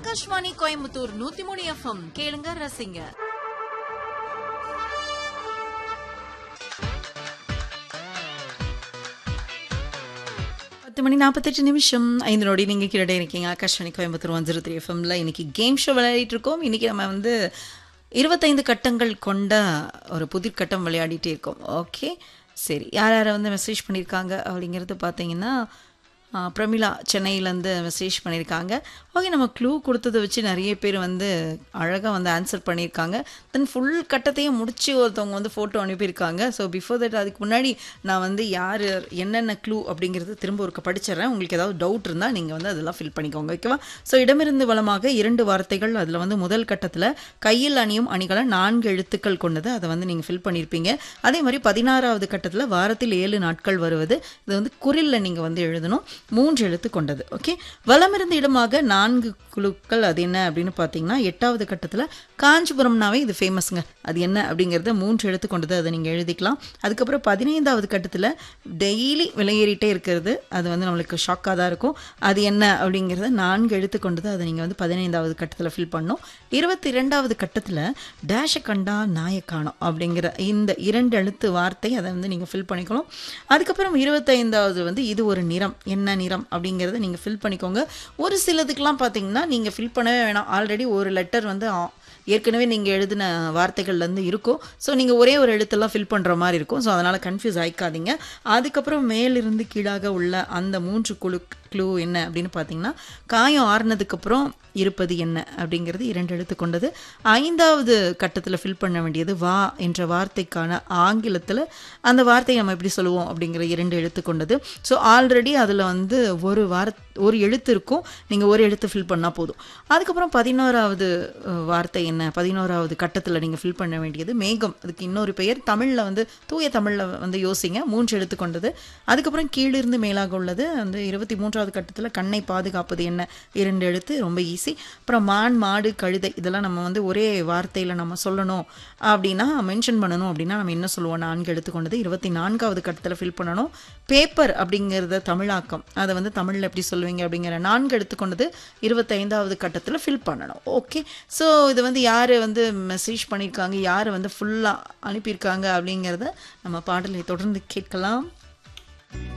ஆகாஷ்வாணி கோயம்புத்தூர் நூத்தி மூணு எஃப்எம் கேளுங்க ரசிங்க பத்து மணி நாற்பத்தெட்டு நிமிஷம் ஐந்து நொடி நீங்கள் கீழே இருக்கீங்க Akashvani Coimbatore one zero three எஃப்எம்ல இன்னைக்கு கேம் ஷோ விளையாடிட்டு இருக்கோம் இன்னைக்கு நம்ம வந்து இருபத்தைந்து கட்டங்கள் கொண்ட ஒரு புதிர் கட்டம் விளையாடிட்டே இருக்கோம் ஓகே சரி யார் யாரை வந்து மெசேஜ் பண்ணியிருக்காங்க அப்படிங்கிறது பார்த்தீங்கன்னா ஆ, பிரமிளா சென்னையிலேருந்து மெசேஜ் பண்ணியிருக்காங்க ஓகே நம்ம க்ளூ கொடுத்ததை வச்சு நிறைய பேர் வந்து அழகாக வந்து ஆன்சர் பண்ணியிருக்காங்க தென் ஃபுல் கட்டத்தையும் முடிச்சு ஒருத்தவங்க வந்து ஃபோட்டோ அனுப்பியிருக்காங்க ஸோ பிஃபோர் தட் அதுக்கு முன்னாடி நான் வந்து யார் என்னென்ன க்ளூ அப்படிங்கிறது திரும்ப ஒருக்க படிச்சிடுறேன் உங்களுக்கு ஏதாவது டவுட் இருந்தால் நீங்கள் வந்து அதெல்லாம் ஃபில் பண்ணிக்கோங்க ஓகேவா ஸோ இடமிருந்து வளமாக இரண்டு வார்த்தைகள் அதில் வந்து முதல் கட்டத்தில் கையில் அணியும் அணிகளை நான்கு எழுத்துக்கள் கொண்டது அதை வந்து நீங்கள் ஃபில் பண்ணியிருப்பீங்க அதே மாதிரி பதினாறாவது கட்டத்தில் வாரத்தில் ஏழு நாட்கள் வருவது இது வந்து குரில்ல நீங்கள் வந்து எழுதணும் மூன்று எழுத்து கொண்டது ஓகே வலமிருந்த இடமாக நான்கு குழுக்கள் அது என்ன அப்படின்னு பார்த்தீங்கன்னா எட்டாவது கட்டத்தில் காஞ்சிபுரம்னாவே இது ஃபேமஸ்ங்க அது என்ன அப்படிங்கிறத மூன்று எழுத்து கொண்டது அதை நீங்கள் எழுதிக்கலாம் அதுக்கப்புறம் பதினைந்தாவது கட்டத்தில் டெய்லி விலையேறிட்டே இருக்கிறது அது வந்து நம்மளுக்கு ஷாக்காக தான் இருக்கும் அது என்ன அப்படிங்கிறத நான்கு எழுத்து கொண்டது அதை நீங்கள் வந்து பதினைந்தாவது கட்டத்தில் ஃபில் பண்ணணும் இருபத்தி இரண்டாவது கட்டத்தில் டேஷ கண்டா நாய காணோம் அப்படிங்கிற இந்த இரண்டு எழுத்து வார்த்தை அதை வந்து நீங்கள் ஃபில் பண்ணிக்கணும் அதுக்கப்புறம் இருபத்தைந்தாவது வந்து இது ஒரு நிறம் என்ன நிறம் அப்படிங்கிறத நீங்கள் ஃபில் பண்ணிக்கோங்க ஒரு சிலதுக்கெலாம் பார்த்தீங்கன்னா நீங்கள் ஃபில் பண்ணவே வேணாம் ஆல்ரெடி ஒரு லெட்டர் வந்து ஆ- ஏற்கனவே நீங்கள் எழுதின வார்த்தைகள்லேருந்து இருக்கும் ஸோ நீங்கள் ஒரே ஒரு எழுத்தெல்லாம் ஃபில் பண்ணுற மாதிரி இருக்கும் ஸோ அதனால் கன்ஃபியூஸ் ஆயிக்காதீங்க அதுக்கப்புறம் மேலிருந்து கீழாக உள்ள அந்த மூன்று குழு க்ளூ என்ன அப்படின்னு பார்த்தீங்கன்னா காயம் ஆறுனதுக்கப்புறம் இருப்பது என்ன அப்படிங்கிறது இரண்டு எழுத்து கொண்டது ஐந்தாவது கட்டத்தில் ஃபில் பண்ண வேண்டியது வா என்ற வார்த்தைக்கான ஆங்கிலத்தில் அந்த வார்த்தையை நம்ம எப்படி சொல்லுவோம் அப்படிங்கிற இரண்டு எழுத்து கொண்டது ஸோ ஆல்ரெடி அதில் வந்து ஒரு வார ஒரு எழுத்து இருக்கும் நீங்கள் ஒரு எழுத்து ஃபில் பண்ணால் போதும் அதுக்கப்புறம் பதினோராவது அஹ், வார்த்தை என்ன பதினோராவது கட்டத்தில் நீங்கள் ஃபில் பண்ண வேண்டியது மேகம் அதுக்கு இன்னொரு பெயர் தமிழில் வந்து தூய தமிழில் வந்து யோசிங்க மூன்று எழுத்து கொண்டது அதுக்கப்புறம் கீழிருந்து மேலாக உள்ளது அந்த இருபத்தி மூன்றாவது கட்டத்தில் கண்ணை பாதுகாப்பது என்ன இரண்டு எழுத்து ரொம்ப ஈஸி அப்புறம் மான் மாடு கழுதை இதெல்லாம் நம்ம வந்து ஒரே வார்த்தையில் நம்ம சொல்லணும் அப்படின்னா மென்ஷன் பண்ணணும் அப்படின்னா நம்ம என்ன சொல்லுவோம் நான்கு எழுத்து கொண்டது இருபத்தி நான்காவது கட்டத்தில் ஃபில் பண்ணணும் பேப்பர் அப்படிங்கிறத தமிழாக்கம் அதை வந்து தமிழில் எப்படி சொல்லுவீங்க அப்படிங்கிற நான்கு எழுத்து கொண்டது இருபத்தைந்தாவது கட்டத்தில் ஃபில் பண்ணணும் ஓகே ஸோ இது வந்து யார் வந்து மெசேஜ் பண்ணியிருக்காங்க யார் வந்து ஃபுல்லாக அனுப்பியிருக்காங்க அப்படிங்கிறத நம்ம பாடலை தொடர்ந்து கேட்கலாம்